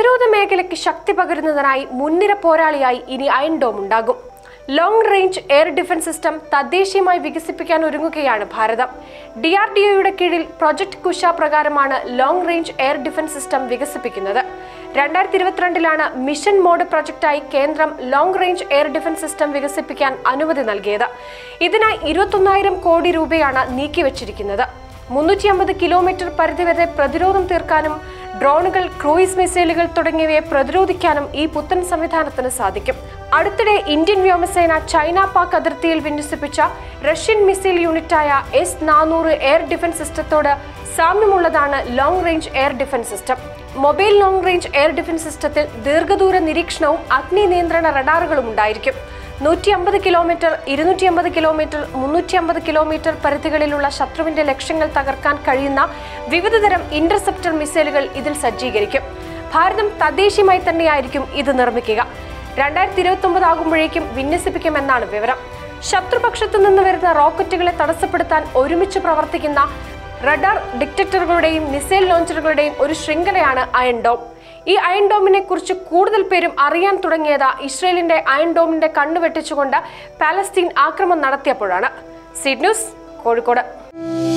പ്രതിരോധ മേഖലയ്ക്ക് ശക്തി പകരുന്നതിനായി മുൻനിര പോരാളിയായി ഇനി അയൺ ഡോം ഉണ്ടാകും long range air defence system തദ്ദേശീയമായി വികസിപ്പിക്കാൻ ഒരുങ്ങുകയാണ് ഭാരതം ഡി ആർ ഡി ഒയുടെ കീഴിൽ പ്രൊജക്ട് കുശ പ്രകാരമാണ് long range air defence system വികസിപ്പിക്കുന്നത് രണ്ടായിരത്തി ഇരുപത്തിരണ്ടിലാണ് മിഷൻ മോഡ് പ്രൊജക്റ്റായി കേന്ദ്രം long range air defence system വികസിപ്പിക്കാൻ അനുമതി നൽകിയത് ഇതിനായി ഇരുപത്തൊന്നായിരം കോടി രൂപയാണ് നീക്കിവച്ചിരിക്കുന്നത് മുന്നൂറ്റി അമ്പത് കിലോമീറ്റർ പരിധിവരെ പ്രതിരോധം തീർക്കാനും ഡ്രോണുകൾ ക്രൂയിസ് മിസൈലുകൾ തുടങ്ങിയവയെ പ്രതിരോധിക്കാനും ഈ പുത്തൻ സംവിധാനത്തിന് സാധിക്കും അടുത്തിടെ ഇന്ത്യൻ വ്യോമസേന ചൈന പാക് അതിർത്തിയിൽ വിന്യസിപ്പിച്ച റഷ്യൻ മിസൈൽ യൂണിറ്റായ എസ് നാനൂറ് എയർ ഡിഫൻസ് സിസ്റ്റത്തോട് സാമ്യമുള്ളതാണ് long range air defence system mobile long range air defence സിസ്റ്റത്തിൽ ദീർഘദൂര നിരീക്ഷണവും അഗ്നി നിയന്ത്രണ റഡാറുകളും ഉണ്ടായിരിക്കും നൂറ്റി അമ്പത് കിലോമീറ്റർ ഇരുന്നൂറ്റി അമ്പത് കിലോമീറ്റർ മുന്നൂറ്റി അമ്പത് കിലോമീറ്റർ പരിധികളിലുള്ള ശത്രുവിന്റെ ലക്ഷ്യങ്ങൾ തകർക്കാൻ കഴിയുന്ന വിവിധതരം ഇന്റർസെപ്റ്റർ മിസൈലുകൾ ഇതിൽ സജ്ജീകരിക്കും ഭാരതം തദ്ദേശീയമായി തന്നെയായിരിക്കും ഇത് നിർമ്മിക്കുക രണ്ടായിരത്തി ഇരുപത്തി ഒമ്പത് ആകുമ്പോഴേക്കും വിന്യസിപ്പിക്കുമെന്നാണ് വിവരം ശത്രുപക്ഷത്തു നിന്ന് വരുന്ന റോക്കറ്റുകളെ തടസ്സപ്പെടുത്താൻ ഒരുമിച്ച് പ്രവർത്തിക്കുന്ന റഡാർ ഡിറ്റക്ടറുകളുടെയും മിസൈൽ ലോഞ്ചറുകളുടെയും ഒരു ശൃംഖലയാണ് അയൺ ഡോം ഈ അയൺ ഡോമിനെ കുറിച്ച് കൂടുതൽ പേരും അറിയാൻ തുടങ്ങിയത് ഇസ്രയേലിന്റെ അയൺ ഡോമിന്റെ കണ്ണുവെട്ടിച്ചുകൊണ്ട് പാലസ്തീൻ ആക്രമണം നടത്തിയപ്പോഴാണ് സീഡ് ന്യൂസ് കോഴിക്കോട്